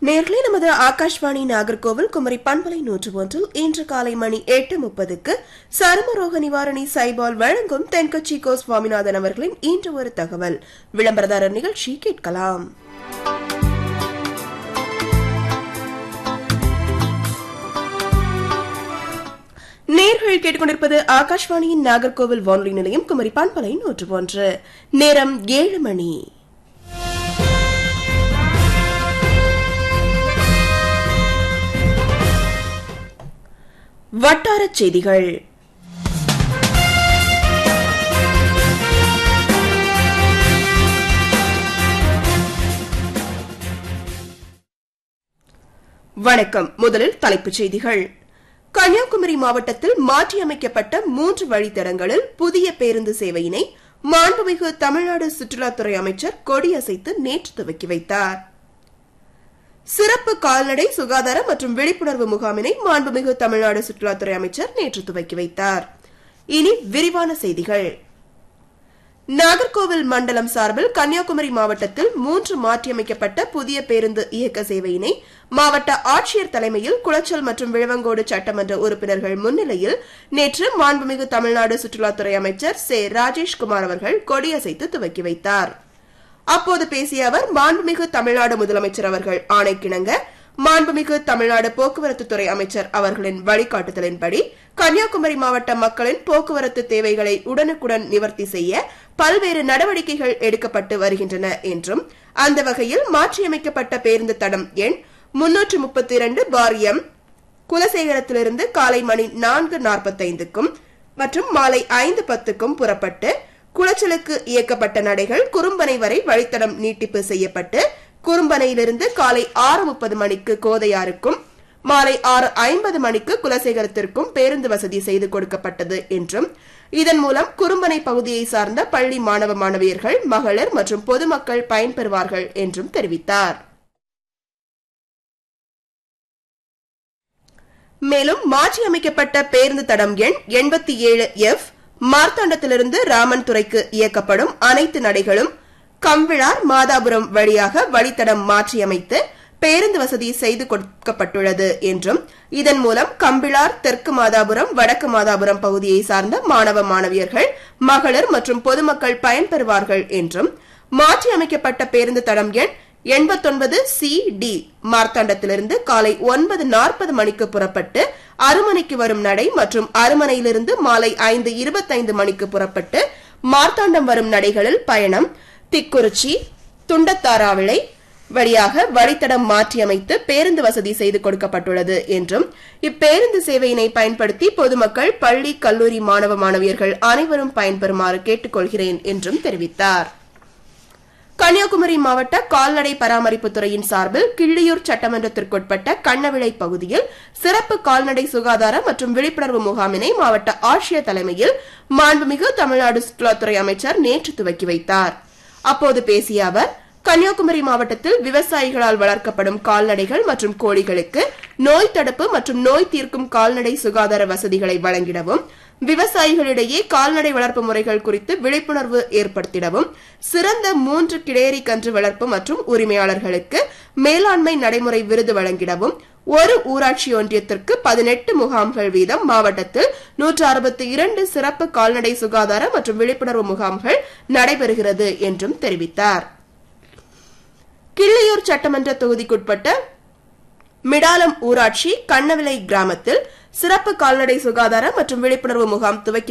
நேர்களே நமது ஆகாஷ்வாணி நாகர்கோவில் குமரி பண்பலை நூற்று ஒன்றில் இன்று காலை மணி எட்டு முப்பதுக்கு சருமரோக நிவாரணி சைபால் வழங்கும் தென்கட்சி கோ சுவாமிநாதன் அவர்களின் இன்று ஒரு தகவல் விளம்பரதாரர் நிகழ்ச்சி கேட்கலாம் நேர்கள் கேட்டுக்கொண்டிருப்பது ஆகாஷ்வாணியின் நாகர்கோவில் வானொலி நிலையம் குமரி பண்பலை நூற்று ஒன்று நேரம் ஏழு மணி வட்டாரச் செய்திகள் வணக்கம் முதலில் தலைப்புச் செய்திகள் கன்னியாகுமரி மாவட்டத்தில் மாற்றியமைக்கப்பட்ட மூன்று வழித்தடங்களில் புதிய பேருந்து சேவையினை மாண்புமிகு தமிழ்நாடு சுற்றுலாத்துறை அமைச்சர் கொடியசைத்து நேற்று துவக்கி வைத்தார் சிறப்பு கால்நடை சுகாதார மற்றும் விழிப்புணர்வு முகாமினை மாண்புமிகு தமிழ்நாடு சுற்றுலாத்துறை அமைச்சர் நேற்று துவக்கி வைத்தார் இனி விரிவான செய்திகள் நாகர்கோவில் மண்டலம் சார்பில் கன்னியாகுமரி மாவட்டத்தில் மூன்று மாற்றியமைக்கப்பட்ட புதிய பேருந்து இயக்க சேவையினை மாவட்ட ஆட்சியர் தலைமையில் குளச்சல் மற்றும் விழுவங்கோடு சட்டமன்ற உறுப்பினர்கள் முன்னிலையில் நேற்று மாண்புமிகு தமிழ்நாடு சுற்றுலாத்துறை அமைச்சர் சே ராஜேஷ்குமார் அவர்கள் கொடியசைத்து துவக்கி வைத்தார் அப்போது பேசிய அவர் மாண்புமிகு தமிழ்நாடு முதலமைச்சர் அவர்கள் ஆணைக்கிணங்க மாண்புமிகு தமிழ்நாடு போக்குவரத்து துறை அமைச்சர் அவர்களின் வழிகாட்டுதலின்படி கன்னியாகுமரி மாவட்ட மக்களின் போக்குவரத்து தேவைகளை உடனுக்குடன் நிவர்த்தி செய்ய பல்வேறு நடவடிக்கைகள் எடுக்கப்பட்டு வருகின்றன என்றும் அந்த வகையில் மாற்றியமைக்கப்பட்ட பேருந்து தடம் எண் முன்னூற்று முப்பத்தி இரண்டு பார் எம் குலசேகரத்திலிருந்து காலை மணி நான்கு நாற்பத்தைந்துக்கும் மற்றும் மாலை ஐந்து பத்துக்கும் புறப்பட்டு குளச்சலுக்கு இயக்கப்பட்ட நடைகள் குறும்பனை வரை வழித்தடம் நீட்டிப்பு செய்யப்பட்டு குறும்பனையிலிருந்து காலை ஆறு முப்பது மணிக்கு கோதையாருக்கும் மாலை ஆறு ஐம்பது மணிக்கு குலசேகரத்திற்கும் பேருந்து வசதி செய்து கொடுக்கப்பட்டது என்றும் இதன் மூலம் குறும்பனை பகுதியை சார்ந்த பள்ளி மாணவ மாணவியர்கள் மகளிர் மற்றும் பொதுமக்கள் பயன்பெறுவார்கள் என்றும் தெரிவித்தார் மேலும் மாற்றியமைக்கப்பட்ட பேருந்து தடம் எண் எண்பத்தி ஏழு எஃப் மார்த்தாண்டத்திலிருந்து ராமன் துறைக்கு இயக்கப்படும் அனைத்து நடைகளும் கம்பிழார் மாதாபுரம் வழியாக வழித்தடம் மாற்றியமைத்து பேருந்து வசதி செய்து கொடுக்கப்பட்டுள்ளது என்றும் இதன் மூலம் கம்பிளார் தெற்கு மாதாபுரம் வடக்கு மாதாபுரம் பகுதியை சார்ந்த மாணவ மாணவியர்கள் மகளிர் மற்றும் பொதுமக்கள் பயன்பெறுவார்கள் என்றும் மாற்றியமைக்கப்பட்ட பேருந்து தடம் எண் எண்பத்தொன்பது சி டி மார்த்தாண்டத்திலிருந்து காலை ஒன்பது நாற்பது மணிக்கு புறப்பட்டு அருமனைக்கு வரும் நடை மற்றும் அருமனையிலிருந்து மாலை ஐந்து இருபத்தைந்து மணிக்கு புறப்பட்டு மார்த்தாண்டம் வரும் நடைகளில் பயணம் திக்குறிச்சி துண்டத்தாராவிளை வழியாக வழித்தடம் மாற்றியமைத்து பேருந்து வசதி செய்து கொடுக்கப்பட்டுள்ளது என்றும் இப்பேருந்து சேவையினை பயன்படுத்தி பொதுமக்கள் பள்ளி கல்லூரி மாணவ மாணவியர்கள் அனைவரும் பயன்பெறுமாறு கேட்டுக்கொள்கிறேன் என்றும் தெரிவித்தார் கன்னியாகுமரி மாவட்ட கால்நடை பராமரிப்பு துறையின் சார்பில் கிள்ளியூர் சட்டமன்றத்திற்குட்பட்ட கண்ணவிளை பகுதியில் சிறப்பு கால்நடை சுகாதார மற்றும் விழிப்புணர்வு முகாமினை மாவட்ட ஆட்சியர் தலைமையில் மாண்புமிகு தமிழ்நாடு சுற்றுலாத்துறை அமைச்சர் நேற்று துவக்கி வைத்தார் அப்போது பேசிய அவர் கன்னியாகுமரி மாவட்டத்தில் விவசாயிகளால் வளர்க்கப்படும் கால்நடைகள் மற்றும் கோழிகளுக்கு நோய் தடுப்பு மற்றும் நோய் தீர்க்கும் கால்நடை சுகாதார வசதிகளை வழங்கிடவும் விவசாயிகளிடையே கால்நடை வளர்ப்பு முறைகள் குறித்து விழிப்புணர்வு ஏற்படுத்திடவும் சிறந்த மூன்று கிடேரி கன்று வளர்ப்பு மற்றும் உரிமையாளர்களுக்கு மேலாண்மை நடைமுறை விருது வழங்கிடவும் ஒரு ஊராட்சி ஒன்றியத்திற்கு பதினெட்டு முகாம்கள் வீதம் மாவட்டத்தில் நூற்று அறுபத்தி இரண்டு சிறப்பு கால்நடை சுகாதார மற்றும் விழிப்புணர்வு முகாம்கள் நடைபெறுகிறது என்றும் தெரிவித்தார் கிள்ளியூர் சட்டமன்ற தொகுதிக்குட்பட்ட மிடாலம் ஊராட்சி கண்ணவிலை கிராமத்தில் சிறப்பு கால்நடை சுகாதார மற்றும் விழிப்புணர்வு முகாம் துவக்கி